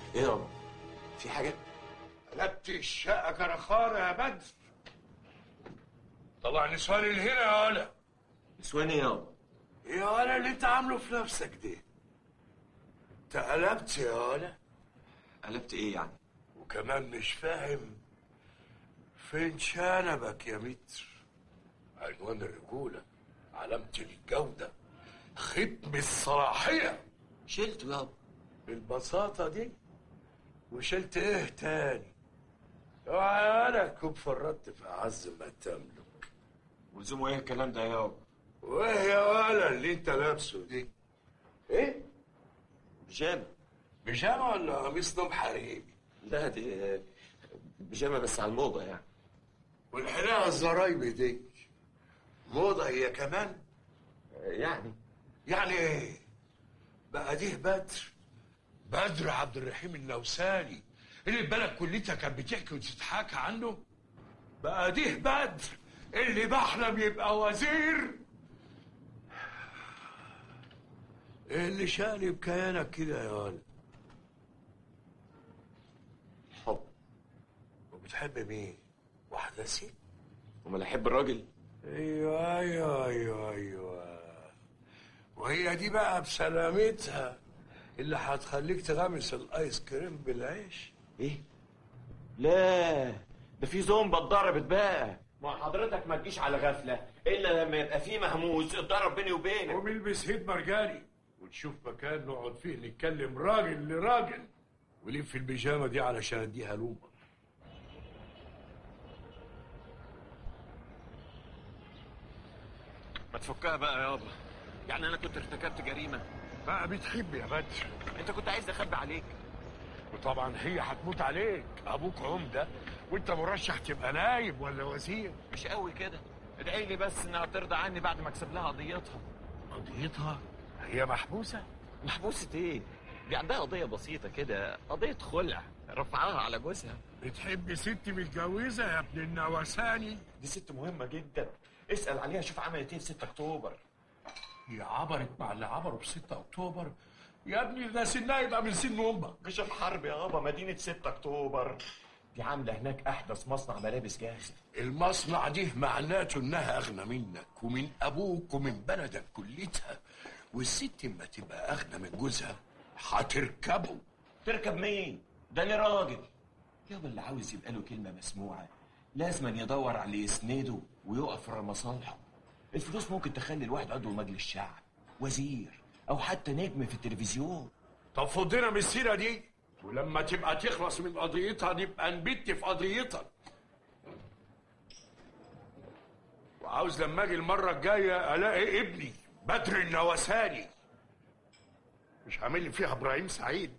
ايه يابا في حاجه قلبت الشقة كرخارة يا بدر طلع نسوان اللي هنا يا ولا نسوان ايه يابا يا ولا اللي انت عامله في نفسك دي انت قلبت يا ولا قلبت ايه يعني وكمان مش فاهم فين شنبك يا متر عنوان الرجولة علامة الجودة ختم الصلاحية شلته يابا بالبساطة دي وشلت ايه تاني اوعى انا تكون فرطت في اعز ما تملك ولزومه ايه الكلام ده يابا وايه يا ولا اللي انت لابسه دي ايه بيجامه بيجامه ولا قميص نوم حريمي لا دي بيجامه بس على الموضه يعني والحلاقه الزرايبي دي موضه هي كمان يعني يعني ايه بقى ديه بدر بدر عبد الرحيم النوساني اللي البلد كلتها كانت بتحكي وتتحاكى عنه بقى ديه بدر اللي بحلم يبقى وزير ايه اللي شاني بكيانك كده يا ولد حب وبتحب مين واحده ست امال احب الراجل ايوه ايوه ايوه ايوه وهي دي بقى بسلامتها اللي هتخليك تغمس الايس كريم بالعيش ايه لا ده في زومبا اتضربت بقى ما حضرتك ما تجيش على غفله الا لما يبقى في مهموس اتضرب بيني وبينك وبيلبس هيد مرجاني ونشوف مكان نقعد فيه نتكلم راجل لراجل ولف البيجامه دي علشان اديها لومه ما تفكها بقى يابا يعني انا كنت ارتكبت جريمه بقى بتحب يا بدر انت كنت عايز اخبي عليك وطبعا هي هتموت عليك ابوك عمده وانت مرشح تبقى نايب ولا وزير مش قوي كده ادعي لي بس انها ترضى عني بعد ما اكسب لها قضيتها قضيتها هي محبوسه محبوسة ايه؟ دي عندها قضية بسيطة كده قضية خلع رفعها على جوزها بتحب ست متجوزه يا ابن النوساني دي ست مهمة جدا اسأل عليها شوف عملت ايه في 6 اكتوبر هي عبرت مع اللي عبروا في 6 اكتوبر يا ابني ده سنها يبقى من سن امك مش الحرب يا بابا مدينة 6 اكتوبر دي عاملة هناك احدث مصنع ملابس جاهزة المصنع دي معناته انها اغنى منك ومن ابوك ومن بلدك كلتها والست اما تبقى اغنى من جوزها هتركبه تركب مين؟ ده انا راجل يابا اللي عاوز يبقى له كلمة مسموعة لازم يدور على اللي يسنده ويقف ورا مصالحه الفلوس ممكن تخلي الواحد عضو مجلس شعب وزير او حتى نجم في التلفزيون طب فضينا من السيره دي ولما تبقى تخلص من قضيتها نبقى نبت في قضيتك وعاوز لما اجي المره الجايه الاقي ابني بدر النوساني مش عامل لي فيها ابراهيم سعيد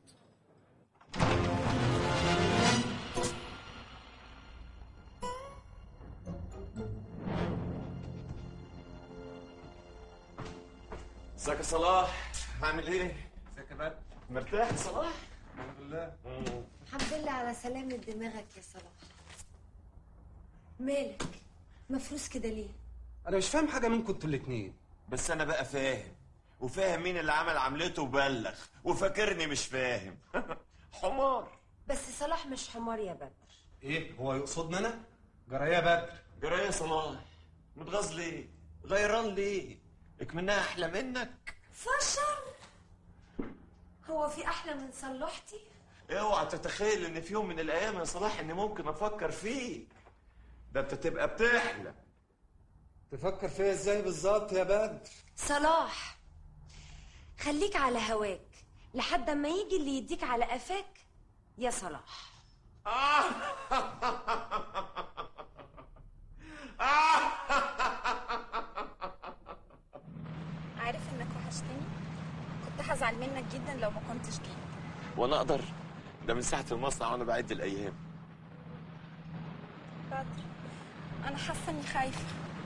ازيك يا صلاح عامل ايه؟ ازيك يا بدر مرتاح يا صلاح؟ الحمد لله الحمد لله على سلامة دماغك يا صلاح مالك مفروس كده ليه انا مش فاهم حاجه منكم انتوا الاتنين بس انا بقى فاهم وفاهم مين اللي عمل عملته وبلغ وفاكرني مش فاهم حمار بس صلاح مش حمار يا بدر ايه هو يقصدنا انا جرى يا بدر جرى يا صلاح متغاظ ليه غيران ليه اكمنها احلى منك فشر هو في احلى من صلحتي اوعى تتخيل ان في يوم من الايام يا صلاح اني ممكن افكر فيك ده انت تبقى بتحلم تفكر فيا ازاي بالظبط يا بدر صلاح خليك على هواك لحد ما يجي اللي يديك على قفاك يا صلاح عارف انك وحشتني كنت هزعل منك جدا لو ما كنتش جيت وانا اقدر ده من ساعه المصنع وانا بعد الايام بدر انا حاسه اني خايفه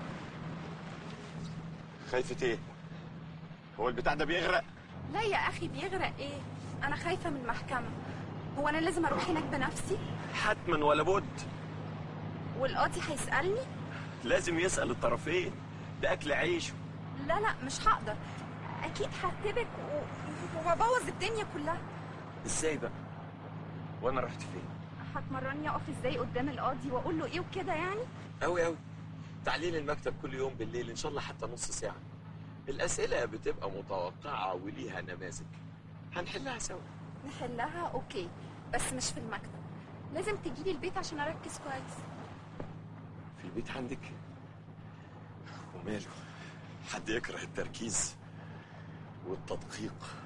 خايفه ايه هو البتاع ده بيغرق لا يا اخي بيغرق ايه انا خايفه من المحكمه هو انا لازم اروح هناك بنفسي حتما ولا بد والقاضي هيسالني لازم يسال الطرفين ده اكل عيشه لا لا مش هقدر اكيد هرتبك و... وهبوظ الدنيا كلها ازاي بقى وانا رحت فين هتمرني اقف ازاي قدام القاضي واقول له ايه وكده يعني قوي قوي تعليل المكتب كل يوم بالليل ان شاء الله حتى نص ساعه الاسئله بتبقى متوقعه وليها نماذج هنحلها سوا نحلها اوكي بس مش في المكتب لازم تجيلي البيت عشان اركز كويس في البيت عندك وماله حد يكره التركيز والتدقيق